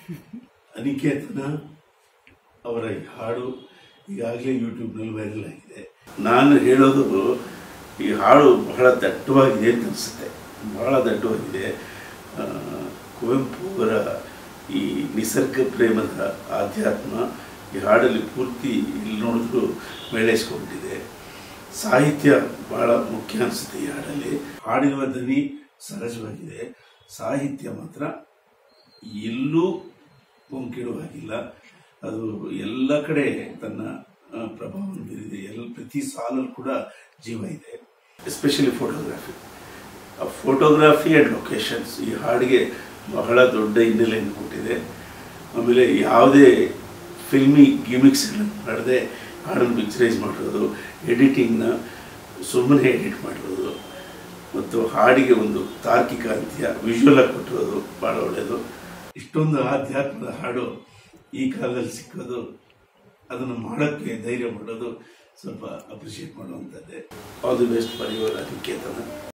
ಅನಿಕೇತನ ಅವರ ಈ ಹಾಡು ಈಗಾಗಲೇ ಯೂಟ್ಯೂಬ್ನಲ್ಲಿ ವೈರಲ್ ಆಗಿದೆ ನಾನು ಹೇಳೋದು ಈ ಹಾಡು ಬಹಳ ದಟ್ಟವಾಗಿದೆ ಅಂತ ಅನಿಸುತ್ತೆ ಬಹಳ ದಟ್ಟವಾಗಿದೆ ಆ, ಕುವೆಂಪು ಅವರ ಈ ನಿಸರ್ಗ ಪ್ರೇಮದ ಆಧ್ಯಾತ್ಮ ಈ ಹಾಡಲ್ಲಿ ಪೂರ್ತಿ ಇಲ್ಲಿ ನೋಡಿದ್ರು ಮೇಳೈಸ್ಕೊಂಡ್ಬಿಟ್ಟಿದೆ ಸಾಹಿತ್ಯ ಬಹಳ ಮುಖ್ಯ ಅನಿಸುತ್ತೆ ಈ ಹಾಡಲ್ಲಿ ಹಾಡಿರುವ ಧ್ವನಿ ಸಹಜವಾಗಿದೆ ಸಾಹಿತ್ಯ ಮಾತ್ರ ಎಲ್ಲೂ ಕೊಂಕಿಡುವ ಹಾಗಿಲ್ಲ ಅದು ಎಲ್ಲ ಕಡೆ ತನ್ನ ಆ, ಪ್ರಭಾವವನ್ನು ಬೀರಿದೆ ಎಲ್ಲ ಪ್ರತಿ ಸಾಲಲ್ಲಿ ಕೂಡ ಜೀವ ಇದೆ especially photography photography and locations ಈ ಹಾಡಿಗೆ ಬಹಳ ದೊಡ್ಡ ಹಿನ್ನೆಲೆಯನ್ನು ಕೊಟ್ಟಿದೆ ಆಮೇಲೆ ಯಾವುದೇ ಫಿಲ್ಮಿ ಗಿಮಿಕ್ಸ್ಗಳನ್ನು ಮಾಡದೆ ಹಾಡನ್ನು ಪಿಕ್ಚರೈಸ್ ಮಾಡಿರೋದು ಎಡಿಟಿಂಗ್ನ ಸುಮ್ಮನೆ ಎಡಿಟ್ ಮಾಡಿರೋದು ಮತ್ತು ಹಾಡಿಗೆ ಒಂದು ತಾರ್ಕಿಕ ಅಂತ್ಯ ವಿಜುವಲ್ ಆಗಿ ಕೊಟ್ಟಿರೋದು ಭಾಳ ಒಳ್ಳೆಯದು ಇಷ್ಟೊಂದು ಆಧ್ಯಾತ್ಮದ ಹಾಡು ಈ ಕಾಲದಲ್ಲಿ ಸಿಕ್ಕೋದು ಅದನ್ನು ಮಾಡೋಕ್ಕೆ ಧೈರ್ಯ ಮಾಡೋದು ಸ್ವಲ್ಪ ಅಪ್ರಿಷಿಯೇಟ್ ಮಾಡುವಂಥದ್ದೇ all the best for your ನಿಕೇತನ